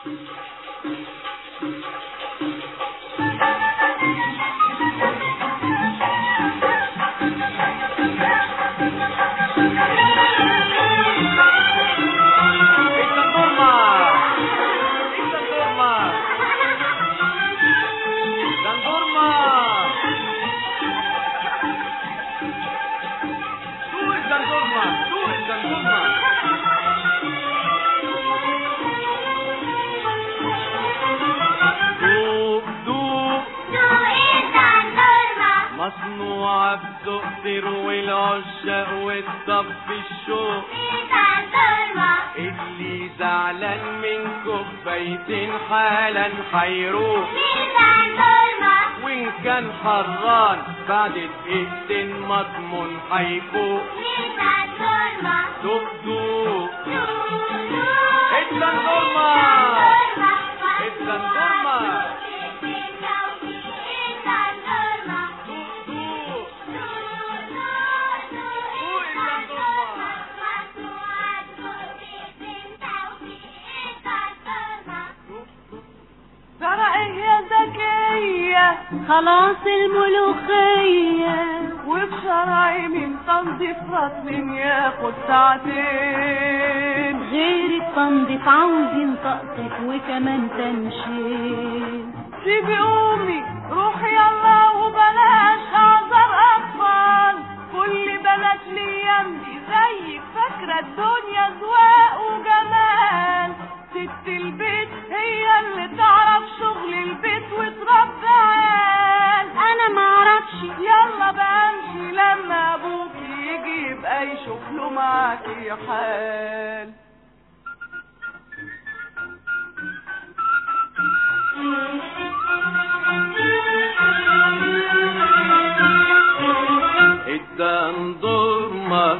مصنوعة بتقدر والعشاق والطب الشوق اللي زعلان من كوبايتين حالا حيروح وان كان حران بعد دقيقتين مضمون حيفوق دوق دوق الدندورما الدندورما ترى ايه يا زكية خلاص الملوخية وبشرعي من تنظيف رسم ياخد ساعتين غير التنظيف عاوزين تقطف وكمان تنشيف سيبي امي روحي يلا وبلاش اعذر اطفال كل بلد ليامدي زيك فاكرة الدنيا زواق وجمال ست البيت هي اللي تعرف شغل البيت وتربي عيال انا معرفش يلا بقى امشي لما ابوك يجي يبقى يشوف له معاكي حال الدندورما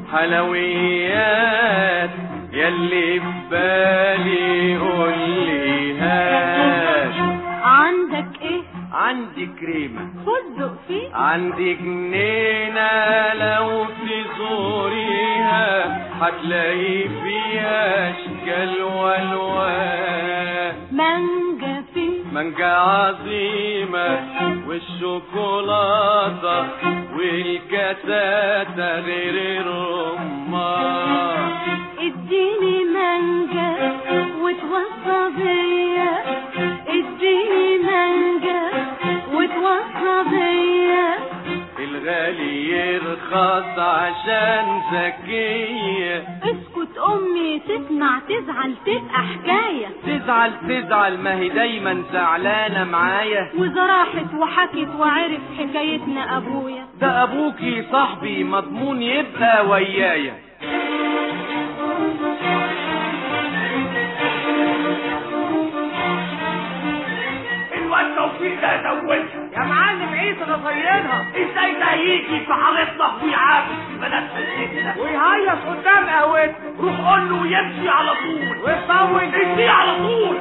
حلويات يلي في بالي قولي هات عندك ايه عندي كريمة فستق فيه عندي جنينة لو تزوريها هتلاقي فيها اشكال والوان مانجا فيه مانجا عظيمة والشوكولاتة والكتاتة غير الرمان اديني مانجا وتوصى بيا اديني مانجا وتوصى بيا الغالي يرخص عشان ذكية اسكت امي تسمع تزعل تبقى حكاية تزعل تزعل ما هي دايما زعلانة معايا وإذا راحت وحكت وعرف حكايتنا ابويا ده ابوكي صاحبي مضمون يبقى ويايا الواد توفيق ده زوجها يا معلم عيسى ده طينها ازاي ده يجي في حارتنا ويعاكس في بنات حلتنا ويهيص قدام قهوتنا روح قول له يمشي على طول ويطول امشي على طول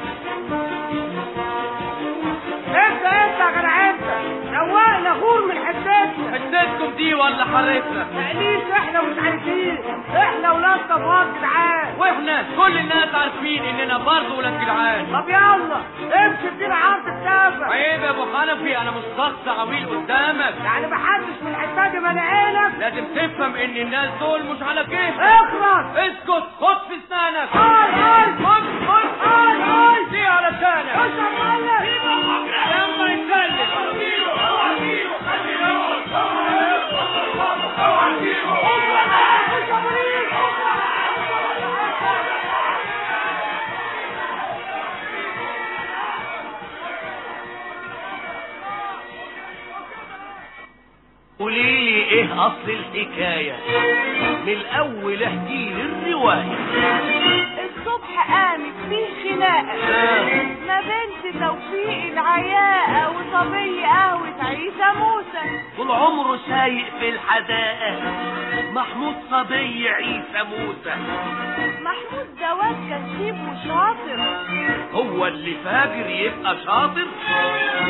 انت انت يا جدع انت روقنا غور من حتتنا حتتكم دي ولا حارتنا تقليش احنا مش عارفين احنا ولاد طباخ جدعان واحنا كل الناس عارفين اننا برضه ولاد جدعان طب يلا امشي ادينا عرض كتافك عيب يا ابو حنفي انا مش شخص عويل قدامك يعني محدش من الحته دي مانعينك لازم تفهم ان الناس دول مش على كيفك اخرس اسكت خد في اسنانك هاي هاي خد خد هاي هاي دي على لسانك خش يا معلم لما يتكلم خش يا مريض قولي لي ايه اصل الحكايه من الاول احكي لي الروايه الصبح قامت فيه خناقه ما بنت توفيق العياقه وصبي قهوه عيسى موسى طول عمره سايق في الحدائق محمود صبي عيسى موسى محمود ده واد كسيب وشاطر هو اللي فاجر يبقى شاطر انت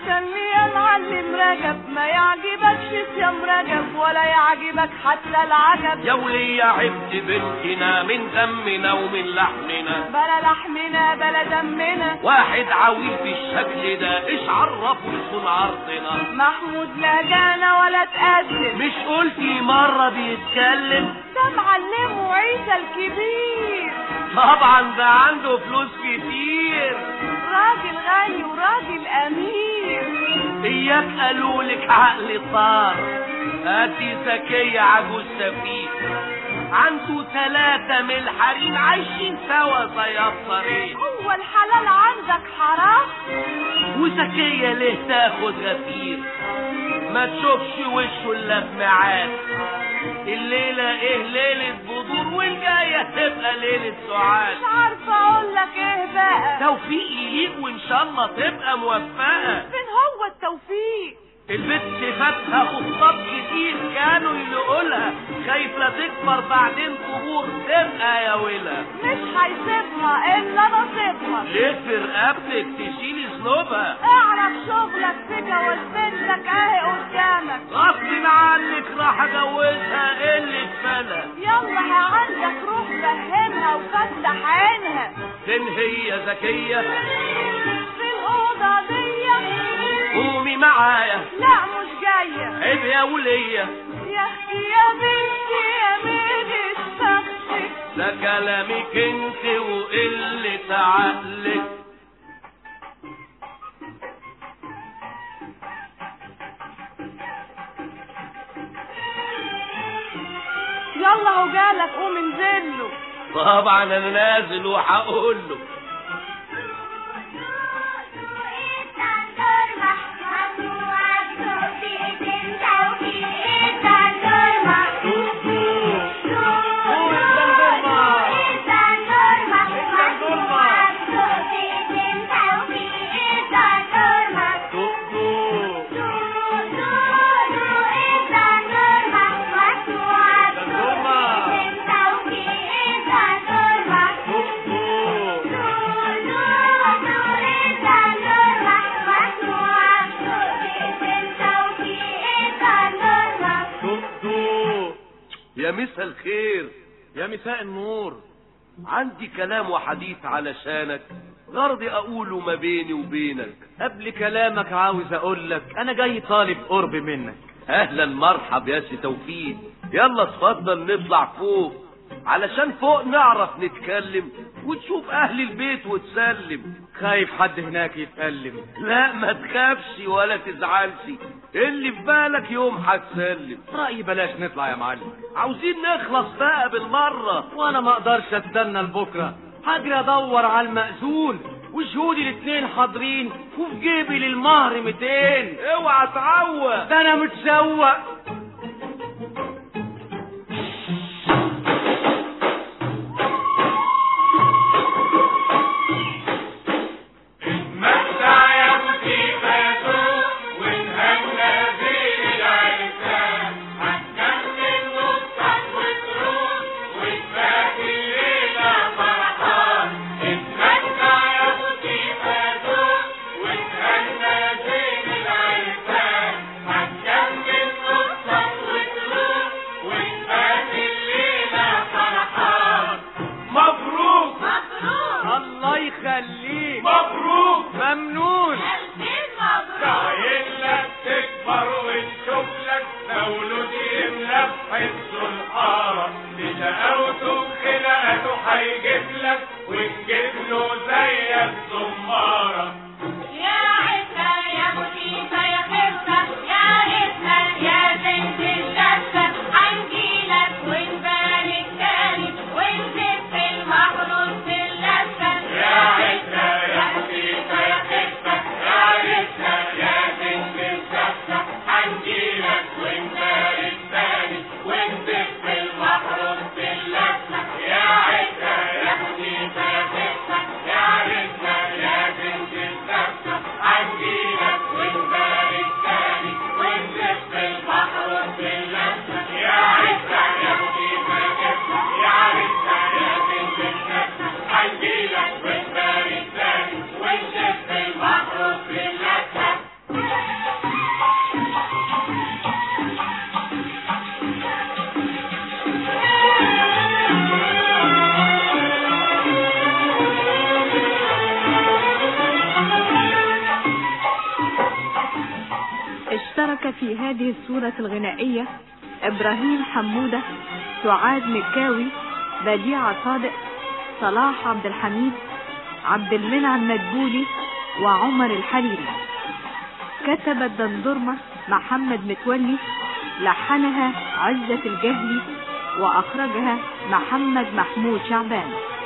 مستني يا معلم رجب ما يعجبكش صيام رجب ولا يعجبك حتى العجب يا ولية عبد بنتنا من دمنا ومن لحمنا بلا لحمنا بلا دمنا واحد عويل بالشكل ده ايش عرفه يكون عرضنا محمود لا جانا ولا تقدم مش قلتي مرة بيتكلم ده معلمه عيسى الكبير طبعا ده عنده فلوس كتير راجل غني وراجل امير اياك قالوا لك عقل طار هاتي زكية عجوز سفيه عنده ثلاثة من الحريم عايشين سوا زي الطريق هو الحلال عندك حرام وزكية ليه تاخد غفير ما تشوفش وشه الا في ميعاد الليلة ايه ليلة بدور والجاية تبقى ليلة سعاد مش عارفه اقول لك ايه بقى توفيق يليق وان شاء الله تبقى موفقة فين هو التوفيق البت فاتها خطاب كتير كانوا يقولها خايفة تكبر بعدين قبور تبقى يا ولا مش هيسيبها الا نصيبها ليه في رقبتك تشيلي ذنوبها اعرف شغلك في جواز بنتك اهي قدامك غصب عنك راح اجوزها إيه اللي اتفلى يلا يا عندك روح فهمها وفتح عينها فين هي ذكية في الأوضة دي قومي معايا لا مش جاية عيب يا ولية يا اختي يا بنتي يا ميدة فخشك ده كلامك انت وقلة عقلك يلا هو جالك قوم انزل له طبعا انا نازل وهقول له يا مسا الخير يا مساء النور عندي كلام وحديث علشانك غرضي اقوله ما بيني وبينك قبل كلامك عاوز اقول لك انا جاي طالب قرب منك اهلا مرحب يا سي توفيق يلا اتفضل نطلع فوق علشان فوق نعرف نتكلم وتشوف اهل البيت وتسلم خايف حد هناك يتألم لا ما تخافش ولا تزعلش اللي في بالك يوم هتسلم رأيي بلاش نطلع يا معلم عاوزين نخلص بقى بالمرة وانا ما اقدرش استنى لبكره هجري ادور على المأذون وشهودي الاتنين حاضرين وفي جيبي للمهر 200 اوعى تعوق ده انا متشوق مبروك الله يخليك مبروك ممنون عيلك تكبر ونشوف لك مولود يملى بحس الحارة بشقاوته بخلقته هيجيب لك وتجيب له زي الزمارة يا عزة يا مصيبة يا خفة يا عزة يا بنت اللفة هنجيلك ونبارك تاني ونزف المحروس في اللفة يا عزة يا مصيبة يا خفة يا عزة يا بنت الزفة هنجيلك ونبارك تاني ونزف المحروس باللفة يا عزة يا مصيبة يا خفة يا عزة يا بنت اشترك في هذه الصورة الغنائية إبراهيم حمودة سعاد مكاوي بديعة صادق صلاح عبد الحميد عبد المنعم مدبولي وعمر الحريري كتب الدندرمة محمد متولي لحنها عزة الجهلي وأخرجها محمد محمود شعبان